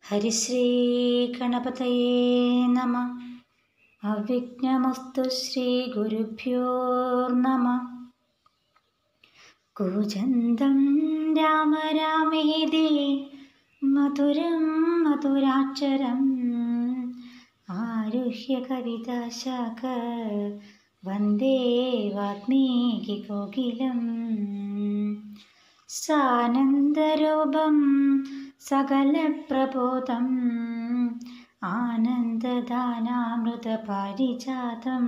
ഹരിശ്രീ ഗണപതയേ നമ അവിഘ്നമസ്തു ശ്രീ ഗുരുഭ്യോ നമ കൂജന്തം രാമ രാമേതി മധുരം മധുരാക്ഷരം ആരുഹ്യ കവിതാശാഖ വന്ദേ വാത്മീകി കോകിലം സാനന്ദരൂപം സകലപ്രബോധം ആനന്ദദാനാമൃതപാരിജാതം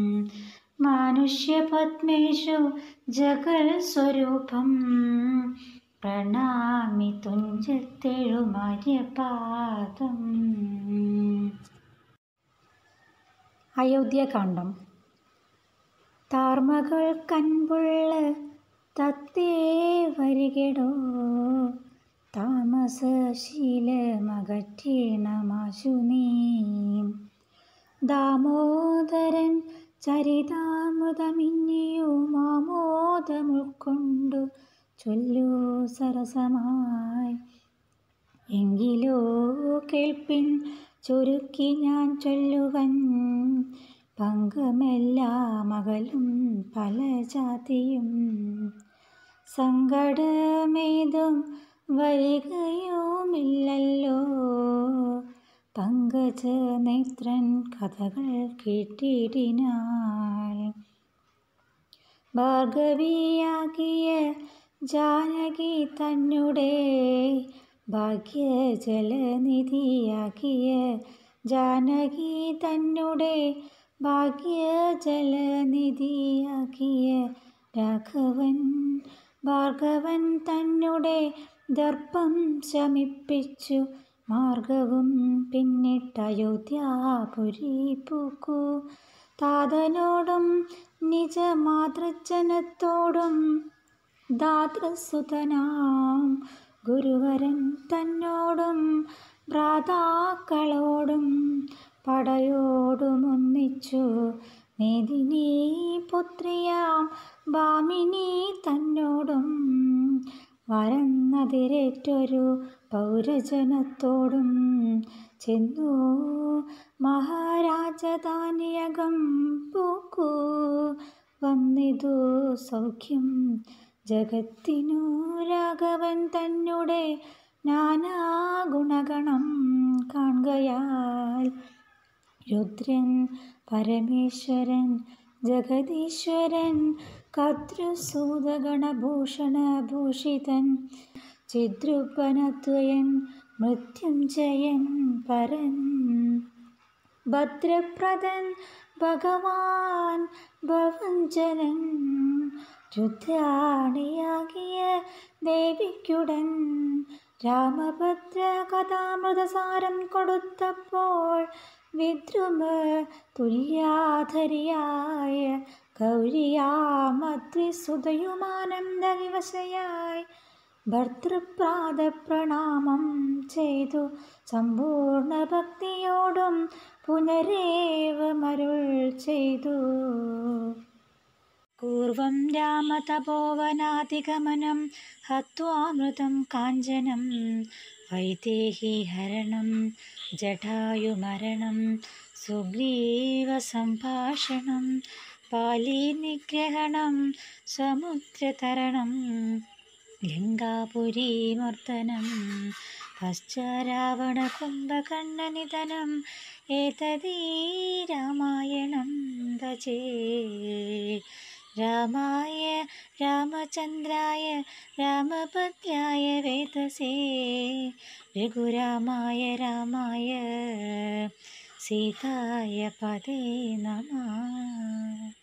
മാനുഷ്യപത്മേഷു ജഗൽസ്വരൂപം പ്രണാമി തുഞ്ചത്തെഴുമാര്യപാദം അയോധ്യകാന്ഡം താർമകൾ കൺപുള്ള തത്തേ വരികടോ താമസശീലമകറ്റീണമാശു നീ ദാമോദരൻ ചരിതാമൃതമിന്നിയു മാമോദമുൾക്കൊണ്ടു ചൊല്ലു സരസമായി എങ്കിലോ കേൾപ്പിൻ ചുരുക്കി ഞാൻ ചൊല്ലുവൻ പങ്കമെല്ലാ മകളും പല ജാതിയും സങ്കടമേതും വരികയുമില്ലല്ലോ പങ്കജ നേത്രൻ കഥകൾ കേട്ടിടിനാൾ ഭാർഗവിയാകിയ ജാനകി തന്നുടെ ഭാഗ്യജലനിധിയാക്കിയ ജാനകി തന്നുടെ ഭാഗ്യജലനിധിയാക്കിയ രാഘവൻ ഭാർഗവൻ തന്നുടെ ദർപ്പം ശമിപ്പിച്ചു മാർഗവും പിന്നിട്ടയോധ്യാപുരി പൂക്കു താതനോടും നിജ മാതൃജനത്തോടും ദാതൃസുതനാം ഗുരുവരൻ തന്നോടും ഭ്രാതാക്കളോടും പടയോടുമൊന്നിച്ചു മേദിനി പുത്രിയാം ഭാമിനി തന്നോടും വരന്നതിരേറ്റൊരു പൗരജനത്തോടും ചെന്നു മഹാരാജധാനിയകം പൂക്കു വന്നിതു സൗഖ്യം ജഗത്തിനു രാഘവൻ തന്നുടെ നാനാ ഗുണഗണം കാണുകയാൽ രുദ്രൻ പരമേശ്വരൻ ജഗദീശ്വരൻ കദ്രുസൂതഗണഭൂഷണഭൂഷിതൻ ചിദ്രുപനദ്വയൻ മൃത്യുഞ്ജയൻ പരൻ ഭദ്രപ്രദൻ ഭഗവാൻ ഭവഞ്ജനൻ രുദ്രാണിയാകിയ ദേവിക്കുടൻ രാമഭദ്ര കഥാമൃതസാരം കൊടുത്തപ്പോൾ വിദ്രുമ തുല്യാധരിയായ ഗൗരിയാമദ്രിസുതയുമാനന്ദവിവശയായി ഭർത്തൃപ്രാത പ്രണാമം ചെയ്തു സമ്പൂർണ്ണ ഭക്തിയോടും പുനരേവമരുൾ ചെയ്തു പൂർവം രാമതപോവനാധിഗമനം ഹത്വാമൃതം കാഞ്ചനം വൈദേഹീഹരണം ജടായുമരണം സുഗ്രീവസംഭാഷണം പാലീനിഗ്രഹണം സമുദ്രതരണം ലങ്കാപുരീമർദ്ദനം പശ്ചാരാവണകുംഭകണ്ണനിധനം ഏതദീ രാമായണം ഭജേ രാമായ രാമചന്ദ്രായ രാമഭദ്രായ വേദസേ രഘുരാമായ രാമായ സീതായ പദേ നമ